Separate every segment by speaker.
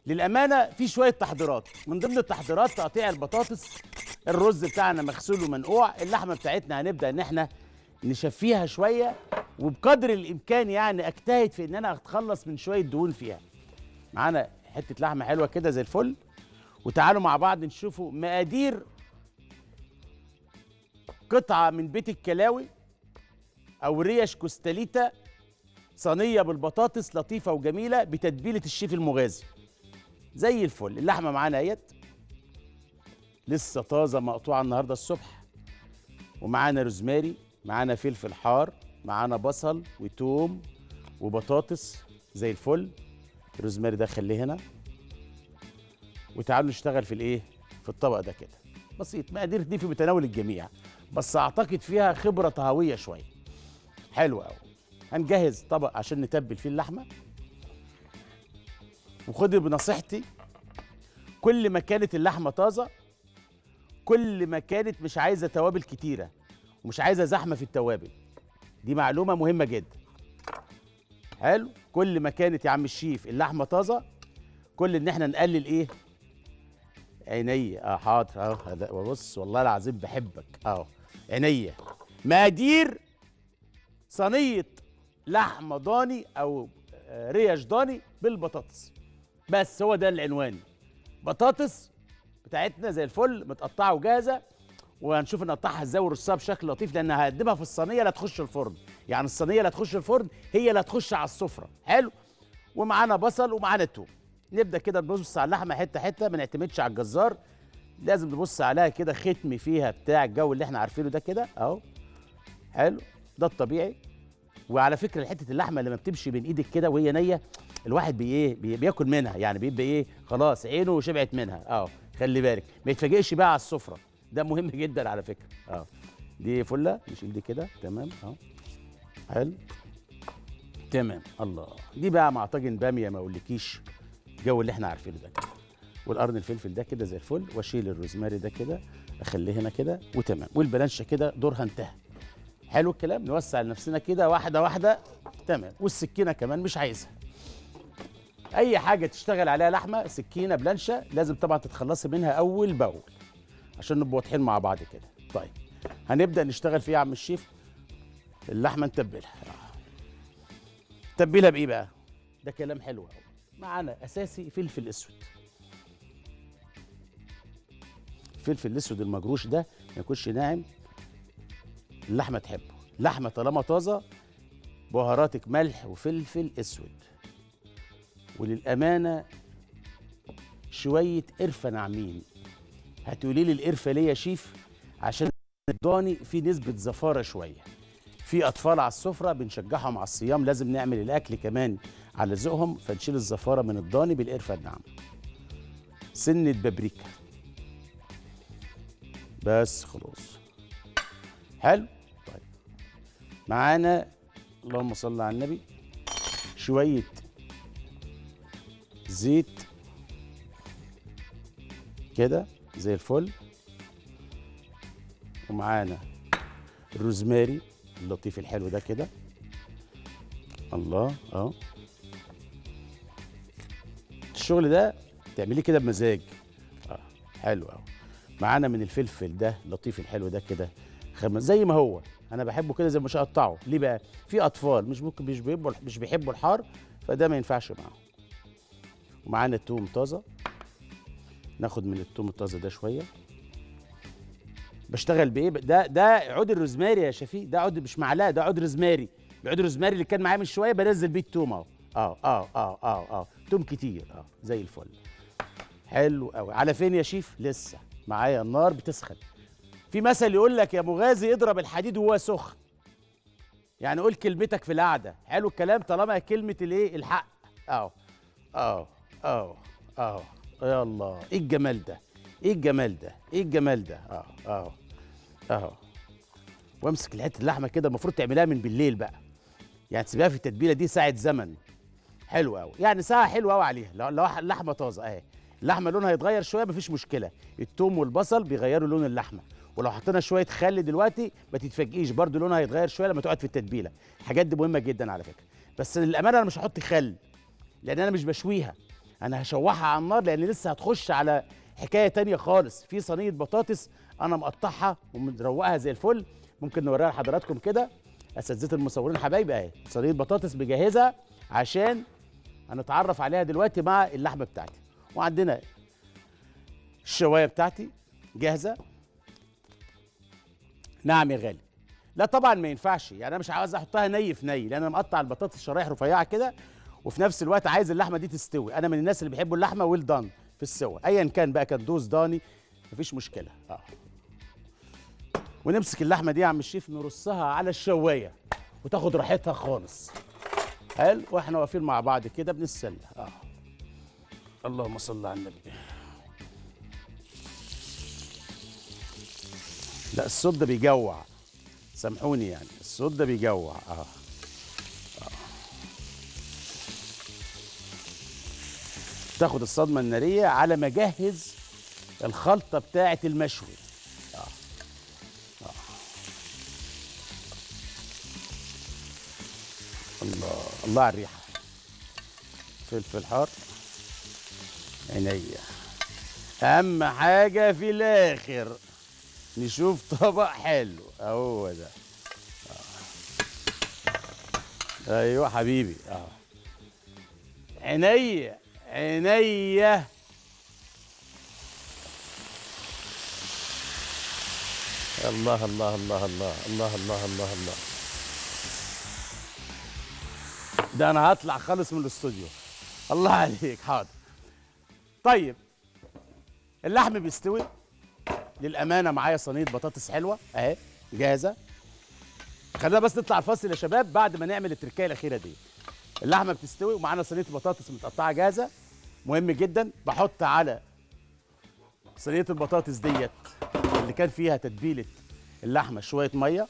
Speaker 1: للامانه في شويه تحضيرات من ضمن التحضيرات تقطيع البطاطس الرز بتاعنا مغسول ومنقوع اللحمه بتاعتنا هنبدا ان احنا نشفيها شويه وبقدر الامكان يعني اجتهد في ان انا اتخلص من شويه دهون فيها معانا حته لحمه حلوه كده زي الفل وتعالوا مع بعض نشوفوا مقادير قطعه من بيت الكلاوي او ريش كوستاليتا صينيه بالبطاطس لطيفه وجميله بتتبيله الشيف المغازي زي الفل اللحمه معانا اهيت لسه طازه مقطوعه النهارده الصبح ومعانا روزماري معانا فلفل حار معانا بصل وتوم وبطاطس زي الفل الروزماري ده خليه هنا وتعالوا نشتغل في الايه في الطبق ده كده بسيط مقادير دي في متناول الجميع بس اعتقد فيها خبره طهويه شويه حلو قوي هنجهز طبق عشان نتبل فيه اللحمه وخدي بنصيحتي كل ما كانت اللحمه طازه كل ما كانت مش عايزه توابل كتيره ومش عايزه زحمه في التوابل دي معلومه مهمه جدا حلو كل ما كانت يا عم الشيف اللحمه طازه كل ان احنا نقلل ايه عينيا اه حاضر اهو هذا- بص والله العظيم بحبك اهو عينيا مقادير صينيه لحمه ضاني او آه، ريش ضاني بالبطاطس بس هو ده العنوان بطاطس بتاعتنا زي الفل متقطعه وجاهزه وهنشوف نقطعها ازاي ونرصها بشكل لطيف لان هقدمها في الصينيه لا تخش الفرن يعني الصينيه لا تخش الفرن هي لا تخش على السفره حلو ومعانا بصل ومعانا توم نبدا كده نبص على اللحمه حته حته ما نعتمدش على الجزار لازم نبص عليها كده ختم فيها بتاع الجو اللي احنا عارفينه ده كده اهو حلو ده الطبيعي وعلى فكره حته اللحمه لما بتمشي بين ايدك كده وهي نيه الواحد بي ايه بي بياكل منها يعني بيبقى ايه خلاص عينه شبعت منها اه خلي بالك ما يتفاجئش بقى على السفره ده مهم جدا على فكره اه دي فله نشيل دي كده تمام اه حلو تمام الله دي بقى مع طاجن باميه ما اقولكيش الجو اللي احنا عارفينه ده كده والقرن الفلفل ده كده زي الفل واشيل الروزماري ده كده اخليه هنا كده وتمام والبلانشه كده دورها انتهى حلو الكلام نوسع لنفسنا كده واحده واحده تمام والسكينه كمان مش عايزها اي حاجه تشتغل عليها لحمه سكينه بلانشه لازم طبعا تتخلصي منها اول باول عشان نبقى واضحين مع بعض كده طيب هنبدا نشتغل فيها يا عم الشيف اللحمه نتبلها تتبلها بايه بقى ده كلام حلو قوي معانا اساسي فلفل اسود الفلفل الاسود المجروش ده ما يكونش ناعم اللحمه تحبه لحمه طالما طازه بهاراتك ملح وفلفل اسود وللامانه شويه قرفه ناعمين هتقولي لي القرفه ليه يا شيف عشان الضاني فيه نسبه زفاره شويه في اطفال على السفره بنشجعهم على الصيام لازم نعمل الاكل كمان على ذوقهم فنشيل الزفاره من الضاني بالقرفه الناعمه سنه بابريكا بس خلاص حلو طيب معانا اللهم صل على النبي شويه زيت كده زي الفل ومعانا الروزماري اللطيف الحلو ده كده الله اه الشغل ده تعمليه كده بمزاج اه حلو قوي معانا من الفلفل ده اللطيف الحلو ده كده خمس زي ما هو انا بحبه كده زي ما مش هقطعه ليه بقى في اطفال مش ممكن مش بيحبوا مش بيحبوا الحار فده ما ينفعش معاهم ومعانا التوم طازه ناخد من التوم الطازه ده شويه بشتغل بايه ده ده عود الروزماري يا شفيق ده عود مش معلقه ده عود روزماري العود الروزماري اللي كان معايا من شويه بنزل بيه التوم اهو اه اه اه اه اه توم كتير اه زي الفل حلو قوي على فين يا شيف لسه معايا النار بتسخن في مثل يقول لك يا مغازي اضرب الحديد وهو سخن يعني قول كلمتك في القعده حلو الكلام طالما كلمه الايه الحق اهو اهو اهو اهو يا الله ايه الجمال ده ايه الجمال ده ايه الجمال ده اهو اهو اهو وامسك الحته اللحمه كده المفروض تعملها من بالليل بقى يعني تسيبها في التتبيله دي ساعه زمن حلو قوي يعني ساعه حلوه قوي عليها لو لو اللحمه طازه اهي اللحمه لونها هيتغير شويه مفيش مشكله التوم والبصل بيغيروا لون اللحمه ولو حطينا شويه خل دلوقتي ما تتفاجئيش برضو لونها هيتغير شويه لما تقعد في التتبيله الحاجات دي مهمه جدا على فكره بس للامانه انا مش هحط خل لان انا مش بشويها انا هشوحها على النار لان لسه هتخش على حكايه تانية خالص في صينيه بطاطس انا مقطعها ومروقها زي الفل ممكن نوريها لحضراتكم كده اساتذه المصورين حبايبي اهي صينيه بطاطس بجهزها عشان هنتعرف عليها دلوقتي مع اللحمه بتاعتي وعندنا الشوايه بتاعتي جاهزه نعم يا غالي لا طبعا ما ينفعش يعني انا مش عاوز احطها ني في ني لان انا مقطع البطاطس شرايح رفيعه كده وفي نفس الوقت عايز اللحمه دي تستوي انا من الناس اللي بيحبوا اللحمه ويل دان في السوا ايا كان بقى كان دوز ضاني مفيش مشكله اه ونمسك اللحمه دي يا عم الشيف نرصها على الشوايه وتاخد راحتها خالص حلو واحنا واقفين مع بعض كده بنتسلى اه اللهم صل على النبي لا الصوت ده بيجوع سامحوني يعني الصوت ده بيجوع اه, آه. تاخد الصدمه الناريه على ما اجهز الخلطه بتاعه المشوي آه. آه. الله الله على الريحه فلفل حار عينيا اهم حاجه في الاخر نشوف طبق حلو اهو ده آه. ايوه حبيبي اه عينيا عينيا الله الله الله الله الله الله الله الله ده انا هطلع خالص من الاستوديو الله عليك حاضر طيب اللحم بيستوي للامانه معايا صينيه بطاطس حلوه اهي جاهزه خلينا بس نطلع الفاصل يا شباب بعد ما نعمل التركايه الاخيره دي اللحمه بتستوي ومعانا صينيه بطاطس متقطعه جاهزه مهم جدا بحط على صينيه البطاطس ديت اللي كان فيها تتبيله اللحمه شويه ميه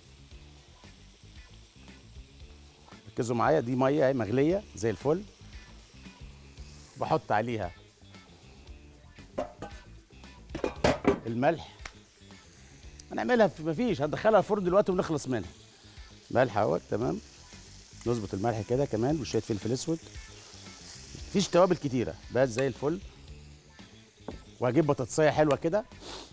Speaker 1: ركزوا معايا دي ميه اهي مغليه زي الفل بحط عليها الملح هنعملها في مفيش هندخلها الفرن دلوقتي ونخلص منها ملح اهوت تمام نظبط الملح كده كمان وشويه فلفل اسود مفيش توابل كتيره بس زي الفل وهجيب بطاطسيه حلوه كده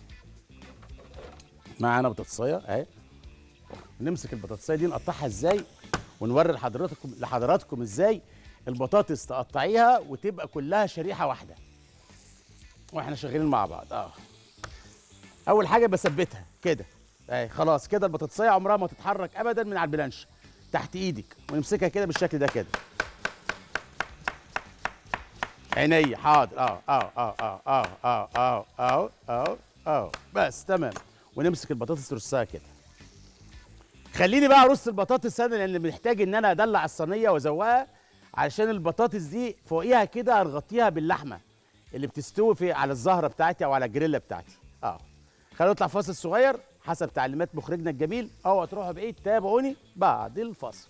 Speaker 1: معانا بطاطسيه اهي نمسك البطاطسيه دي نقطعها ازاي ونوري لحضراتكم لحضراتكم ازاي البطاطس تقطعيها وتبقى كلها شريحه واحده واحنا شغالين مع بعض اه اول حاجه بثبتها كده اهي خلاص كده البطاطسيه عمرها ما تتحرك ابدا من على البلانش تحت ايدك ونمسكها كده بالشكل ده كده عيني حاضر اه اه اه اه اه اه اه اه اه اه بس تمام ونمسك البطاطس ترصها كده خليني بقى ارص البطاطس انا لان محتاج ان انا ادلع الصينيه وازوقها علشان البطاطس دي فوقيها كده هنغطيها باللحمه اللي بتستوي في على الزهره بتاعتي او على الجريلا بتاعتي اه خلينا نطلع فاصل صغير حسب تعليمات مخرجنا الجميل اوعوا تروحوا بعيد تابعوني بعد الفاصل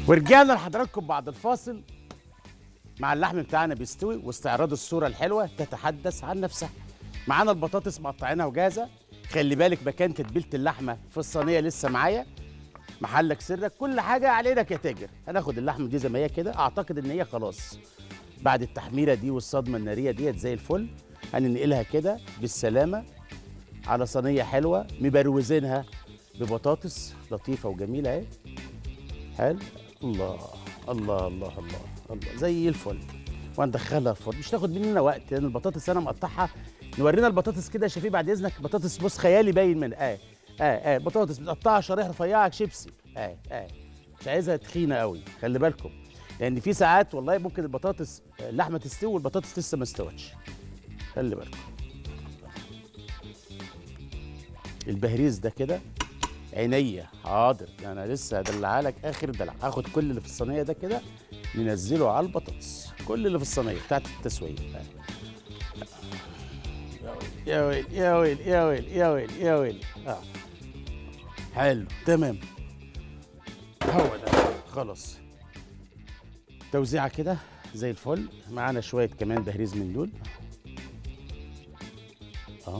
Speaker 1: ورجعنا لحضراتكم بعد الفاصل مع اللحم بتاعنا بيستوي واستعراض الصوره الحلوه تتحدث عن نفسها معانا البطاطس مقطعينها وجاهزه خلي بالك مكان تتبيله اللحمه في الصينيه لسه معايا محلك سرك كل حاجه علينا يا تاجر هناخد اللحمه دي زي ما هي كده اعتقد ان هي خلاص بعد التحميره دي والصدمه الناريه ديت زي الفل هننقلها كده بالسلامه على صينيه حلوه مبروزينها ببطاطس لطيفه وجميله اهي حلو الله الله الله الله الله زي الفل وندخلها الفرن مش تاخد مننا وقت لان البطاطس انا مقطعها نورينا البطاطس كده يا شفيق بعد اذنك بطاطس بص خيالي باين من اه اه اه بطاطس متقطعه شرايح رفيعه شيبسي اه اه مش عايزها تخينه قوي خلي بالكم لان في ساعات والله ممكن البطاطس اللحمه تستوي والبطاطس لسه ما استوتش خلي بالكم البهريز ده كده عينيا حاضر ده انا لسه هدلعها لك اخر دلع هاخد كل اللي في الصينيه ده كده ننزله على البطاطس كل اللي في الصينيه بتاعت التسويه يا ويل يا ويل يا ويل يا ويل يا ويل اه حلو تمام هو ده خلاص توزيعه كده زي الفل معانا شويه كمان بهريز من دول اه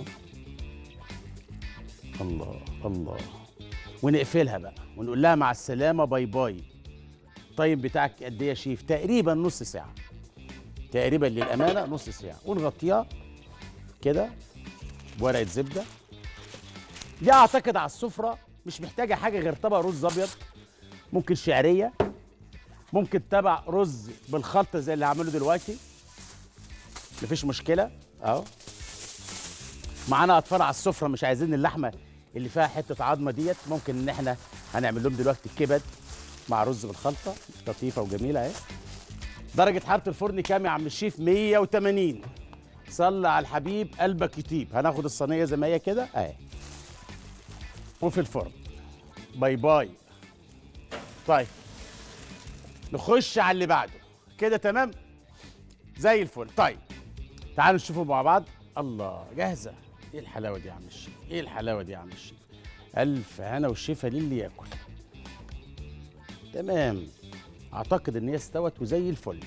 Speaker 1: الله الله ونقفلها بقى ونقول لها مع السلامه باي باي التايم بتاعك قد ايه يا شيف تقريبا نص ساعه تقريبا للامانه نص ساعه ونغطيها كده بورقه زبده دي اعتقد على السفره مش محتاجه حاجه غير طبق رز ابيض ممكن شعريه ممكن تبع رز بالخلطه زي اللي هعمله دلوقتي مفيش مشكله اهو معانا اطفال على السفره مش عايزين اللحمه اللي فيها حته عظمه ديت ممكن ان احنا هنعمل لهم دلوقتي كبد مع رز بالخلطه لطيفه وجميله اهي درجه حراره الفرن كام يا عم الشيف 180 صلي على الحبيب قلبك يطيب هناخد الصينيه زي ما هي كده اهي وفي الفرن باي باي طيب نخش على اللي بعده كده تمام زي الفل طيب تعالوا نشوفوا مع بعض الله جاهزه ايه الحلاوه دي يا عم الشيف ايه الحلاوه دي يا عم الشيف الف هنا والشفا للي ياكل تمام اعتقد ان هي استوت وزي الفل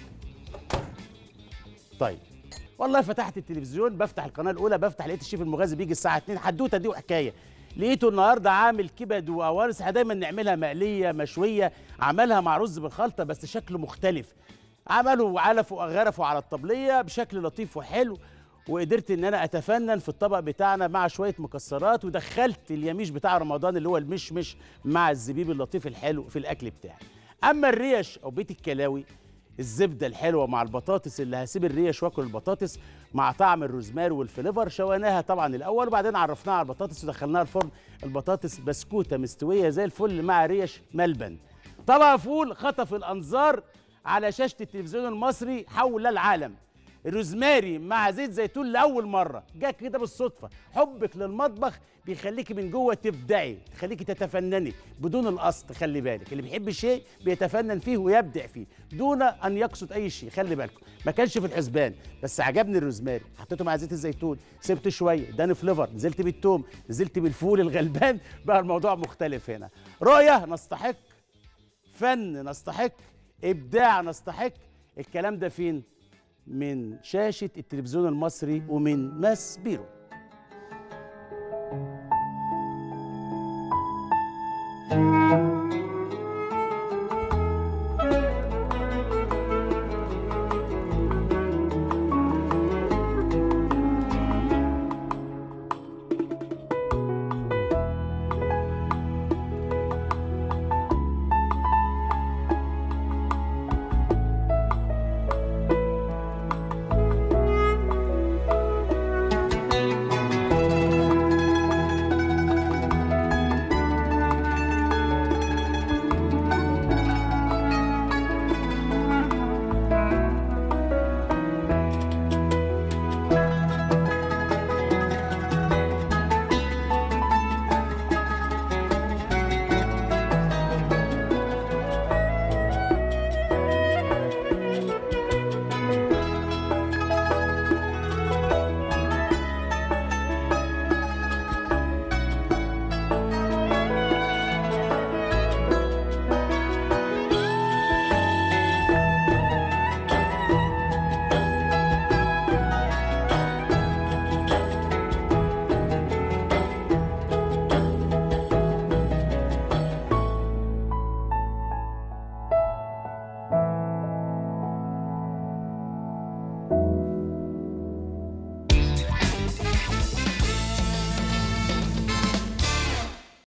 Speaker 1: طيب والله فتحت التلفزيون بفتح القناه الاولى بفتح لقيت الشيف المغازي بيجي الساعه 2 حدوته دي وحكايه لقيته النهارده عامل كبد وقوارص احنا دايما نعملها مقليه مشويه عملها مع رز بالخلطه بس شكله مختلف عملوا علفوا غرفوا على الطبليه بشكل لطيف وحلو وقدرت ان انا اتفنن في الطبق بتاعنا مع شويه مكسرات ودخلت اليميش بتاع رمضان اللي هو المشمش مع الزبيب اللطيف الحلو في الاكل بتاعي اما الريش او بيت الكلاوي الزبده الحلوه مع البطاطس اللي هسيب الريش واكل البطاطس مع طعم الروزماري والفليفر شويناها طبعا الاول وبعدين عرفناها على البطاطس ودخلناها الفرن البطاطس بسكوته مستويه زي الفل مع ريش ملبن طبق فول خطف الانظار على شاشه التلفزيون المصري حول العالم الروزماري مع زيت زيتون لاول مره جاك كده بالصدفه حبك للمطبخ بيخليكي من جوه تبدعي تخليكي تتفنني بدون القصد خلي بالك اللي بيحب الشيء بيتفنن فيه ويبدع فيه دون ان يقصد اي شيء خلي بالكم ما كانش في الحسبان بس عجبني الروزماري حطيته مع زيت الزيتون سبت شويه اداني فليفر نزلت بالثوم نزلت بالفول الغلبان بقى الموضوع مختلف هنا رؤيه نستحق فن نستحق ابداع نستحق الكلام ده فين من شاشة التلفزيون المصري ومن ماس بيرو thank you